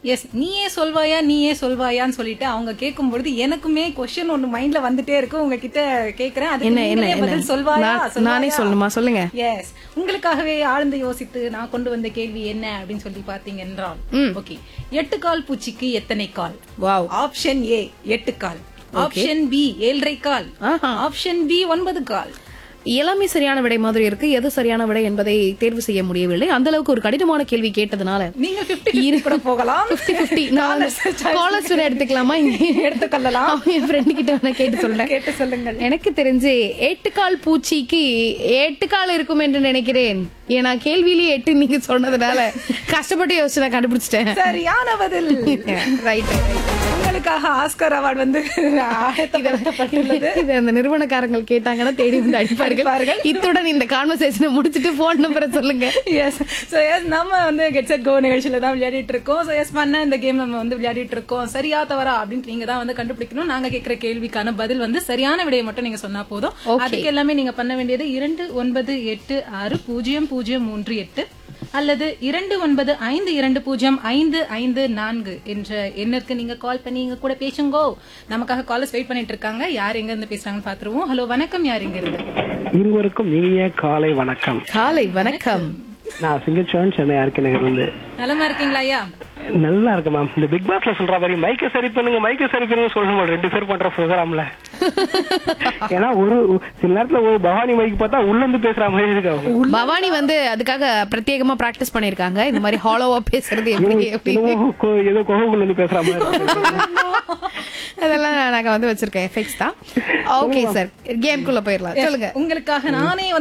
S நீயே சொல்வாயா நீயே சொல்வாயான்னு சொல்லிட்டு அவங்க கேட்கும் பொழுது எனக்குமே கொஸ்டின் ஒன்னு மைண்ட்ல வந்துட்டே இருக்கு உங்ககிட்ட கேக்குறேன் அதுக்கு என்ன என்ன நீங்களே என்ன பதில் சொல்வாயா நான்- நானே சொல்லணுமா சொல்லுங்க எஸ் உங்களுக்காகவே ஆழ்ந்து யோசித்து நான் கொண்டு வந்த கேள்வி என்ன அப்படின்னு சொல்லி பாத்தீங்க என்றால் ஓகே எட்டு கால் பூச்சிக்கு எத்தனை கால் வாவ் ஆப்ஷன் ஏ எட்டு கால் ஆப்ஷன் பி ஏழரை கால் ஆஹா. ஆப்ஷன் பி ஒன்பது கால் எல்லாமே சரியான விடை மாதிரி இருக்கு எது சரியான விடை என்பதை தேர்வு செய்ய முடியவில்லை அந்த அளவுக்கு ஒரு கடினமான கேள்வி கேட்டதுனால நீங்க 50 கூட போகலாம் 50 நான் காலர்ஸ் எடுத்துக்கலாமா இங்க எடுத்துக்கொள்ளலாம் அவன் என் ஃப்ரெண்டு கிட்ட வேணா கேட்டு சொல்றேன் கேட்டு சொல்லுங்கள் எனக்கு தெரிஞ்சு எட்டு கால் பூச்சிக்கு எட்டு கால் இருக்கும் என்று நினைக்கிறேன் ஏன்னா கேள்வியிலேயே எட்டு நீங்க சொன்னதுனால கஷ்டப்பட்டு யோசிச்சு நான் கண்டுபிடிச்சிட்டேன் சரியான பதில் ரைட் உங்களுக்காக ஆஸ்கர் அவார்டு வந்து ஆயத்தப்படுத்தப்பட்டுள்ளது இது அந்த நிறுவனக்காரங்கள் கேட்டாங்கன்னா தேடி வந்து அடிப்பார்கள் அடிப்பார்கள். இத்துடன் இந்த கான்வர்சேஷனை முடிச்சிட்டு போன் நம்பரை சொல்லுங்க எஸ் ஸோ எஸ் நம்ம வந்து கெட் செட் கோ நிகழ்ச்சியில தான் விளையாடிட்டு இருக்கோம் ஸோ எஸ் பண்ண இந்த கேம் நம்ம வந்து விளையாடிட்டு இருக்கோம் சரியா தவறா அப்படின்னு நீங்க தான் வந்து கண்டுபிடிக்கணும் நாங்க கேட்கிற கேள்விக்கான பதில் வந்து சரியான விடையை மட்டும் நீங்க சொன்னா போதும் Okay. அதுக்கு எல்லாமே நீங்க பண்ண வேண்டியது இரண்டு ஒன்பது எட்டு ஆறு பூஜ்ஜியம் பூஜ்ஜியம் மூன்று எட்டு அல்லது இரண்டு ஒன்பது ஐந்து இரண்டு பூஜ்ஜியம் ஐந்து ஐந்து நான்கு என்ற எண்ணிற்கு நீங்க கால் பண்ணி எங்க கூட பேசுங்கோ நமக்காக காலர்ஸ் வெயிட் பண்ணிட்டு இருக்காங்க யார் எங்க இருந்து பேசுறாங்கன்னு பாத்துருவோம் ஹலோ வணக்கம் யார் எங்க இருந்து இருவருக்கும் இனிய காலை வணக்கம் காலை வணக்கம் நான் சிங்கச்சோன் சென்னை ஆர்கே நகர் வந்து நலமா இருக்கீங்களா ஐயா நல்லா இருக்கு மேம் இந்த பிக் பாஸ்ல சொல்ற மாதிரி மைக்க சரி பண்ணுங்க மைக்க சரி பண்ணுங்க சொல்லணும் ரெண்டு பேர் பண்ற ப்ரோக்ராம்ல ஏன்னா ஒரு சில நேரத்துல ஒரு பவானி மைக் பார்த்தா உள்ள இருந்து பேசுற மாதிரி இருக்கு அவங்க பவானி வந்து அதுக்காக பிரத்யேகமா பிராக்டிஸ் பண்ணிருக்காங்க இந்த மாதிரி ஹாலோவா பேசுறது எப்படி எப்படி என்னமோ கொ- ஏதோ கோகுல இருந்து பேசுற மாதிரி இருக்கு. அதெல்லாம் நாங்க வந்து வச்சிருக்கோம் எஃபெக்ட்ஸ் தான் ஓகே சார் கேம்குள்ள போயிடலாம் சொல்லுங்க உங்களுக்காக நானே